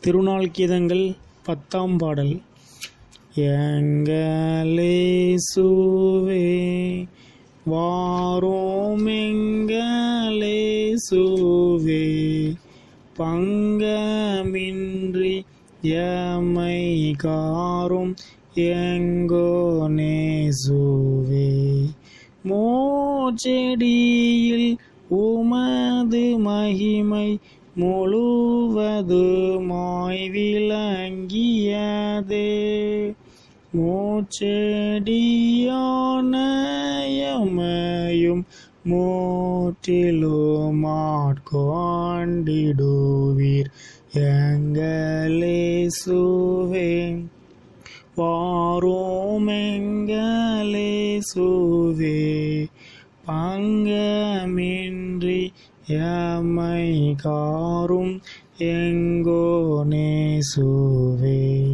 திருநாள் கீதங்கள் பத்தாம் பாடல் எங்களேசுவே வாரோம் எங்களேசுவே பங்கமின்றி எமை காரும் எங்கோ நேசுவே மோச்செடியில் உமது மகிமை முழுவதுமாய் விளங்கியதே மோச்செடியானயமையும் மூற்றிலும் ஆட்கொண்டிடுவீர் எங்களேசுவே வாரோம் எங்களேசுவே பங்கமின்றி எமை காரும் எங்கோ நேசுவே